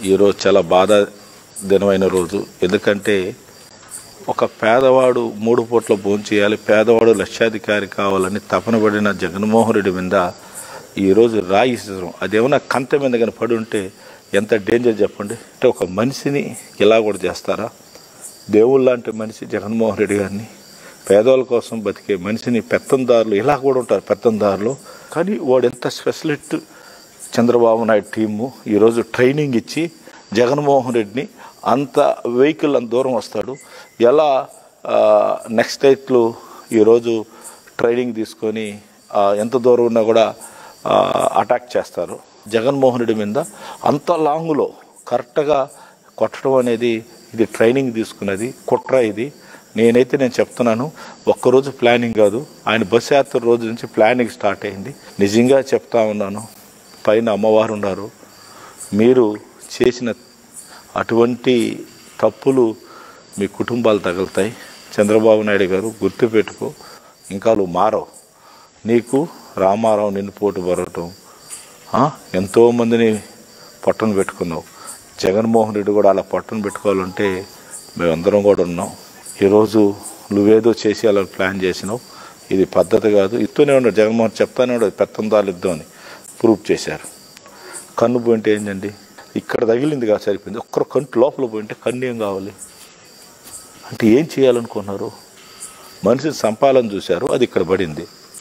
ఈరోజు చాలా బాధ దినమైన రోజు ఎందుకంటే ఒక పేదవాడు మూడు పూట్ల భోంచేయాలి పేదవాడు లక్షాధికారి కావాలని తపన పడిన జగన్మోహన్ రెడ్డి మీద ఈరోజు రాయి ఇసరం అదేమన్నా కంత మీద కానీ పడి ఉంటే ఎంత డేంజర్ చెప్పండి అంటే ఒక మనిషిని ఇలా కూడా చేస్తారా దేవుళ్ళ లాంటి మనిషి జగన్మోహన్ రెడ్డి గారిని పేదవాళ్ళ కోసం బతికే మనిషిని పెత్తందారులు ఇలా కూడా ఉంటారు పెత్తందారులు కానీ వాడు ఎంత స్పెషలిస్ట్ చంద్రబాబు నాయుడు టీము ఈరోజు ట్రైనింగ్ ఇచ్చి జగన్మోహన్ రెడ్డిని అంత వెహికల్ అంత దూరం వస్తాడు ఎలా నెక్స్ట్ డేట్లు ఈరోజు ట్రైనింగ్ తీసుకొని ఆ, ఎంత దూరం ఉన్నా కూడా అటాక్ చేస్తారు జగన్మోహన్ రెడ్డి మీద అంత లాంగ్లో కరెక్ట్గా కొట్టడం అనేది ఇది ట్రైనింగ్ తీసుకున్నది కుట్ర ఇది నేనైతే నేను చెప్తున్నాను ఒక్కరోజు ప్లానింగ్ కాదు ఆయన బస్ యాత్ర రోజు నుంచి ప్లానింగ్ స్టార్ట్ అయింది నిజంగా చెప్తా ఉన్నాను పైన అమ్మవారు ఉన్నారు మీరు చేసిన అటువంటి తప్పులు మీ కుటుంబాలు తగులుతాయి చంద్రబాబు నాయుడు గారు గుర్తుపెట్టుకో ఇంకా నువ్వు మారవు నీకు రామారావు నిన్ను పోటు పడటం ఆ, ఎంతోమందిని పట్టున పెట్టుకున్నావు జగన్మోహన్ రెడ్డి కూడా అలా పట్టున పెట్టుకోవాలంటే మేమందరం కూడా ఉన్నాం ఈరోజు నువ్వేదో చేసి అలా ప్లాన్ చేసినావు ఇది పద్ధతి కాదు ఇస్తూనే ఉన్నాడు జగన్మోహన్ చెప్తానే ఉన్నాడు పెత్తందాలు యుద్ధం అని ప్రూఫ్ చేశారు కన్ను పోయింటే ఏంటండి ఇక్కడ తగిలింది కాదు సరిపోయింది ఒక్కరు కంటి లోపల పోయింటే కన్ను ఏం కావాలి అంటే ఏం చేయాలనుకున్నారు మనిషిని సంపాలని చూశారు అది ఇక్కడ పడింది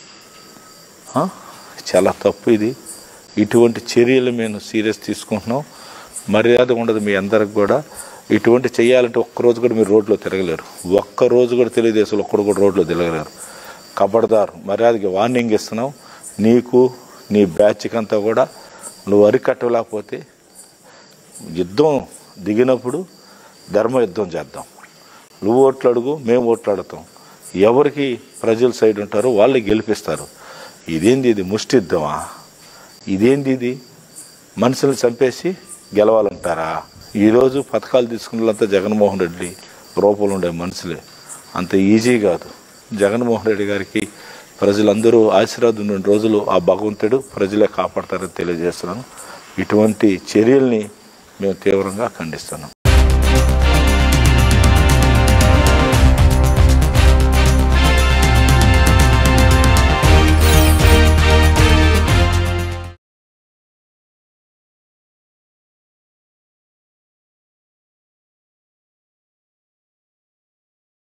ఆ? చాలా తప్పు ఇది ఇటువంటి చర్యలు మేము సీరియస్ తీసుకుంటున్నాం మర్యాద ఉండదు మీ అందరికి కూడా ఇటువంటి చేయాలంటే ఒక్కరోజు కూడా మీరు రోడ్లో తిరగలేరు ఒక్క రోజు కూడా తెలుగుదేశంలో ఒక్కడు కూడా రోడ్లో తిరగలేరు కబడ్దార్ మర్యాదకి వార్నింగ్ ఇస్తున్నాం నీకు నీ బ్యాచ్కి అంతా కూడా నువ్వు అరికట్టలేకపోతే యుద్ధం దిగినప్పుడు ధర్మ యుద్ధం చేద్దాం నువ్వు ఓట్లు అడుగు మేము ఓట్లు అడుగుతాం ఎవరికి ప్రజల సైడ్ ఉంటారో వాళ్ళు గెలిపిస్తారు ఇదేంది ఇది ముష్టి యుద్ధమా ఇదేంది ఇది మనుషులు చంపేసి గెలవాలంటారా ఈరోజు పథకాలు తీసుకున్న వాళ్ళంతా జగన్మోహన్ రెడ్డి రూపంలో ఉండే మనుషులే అంత ఈజీ కాదు జగన్మోహన్ రెడ్డి గారికి ప్రజలందరూ ఆశీర్వాదం ఉన్న రోజులు ఆ భగవంతుడు ప్రజలే కాపాడతారని తెలియజేస్తున్నాను ఇటువంటి చర్యల్ని మేము తీవ్రంగా ఖండిస్తున్నాం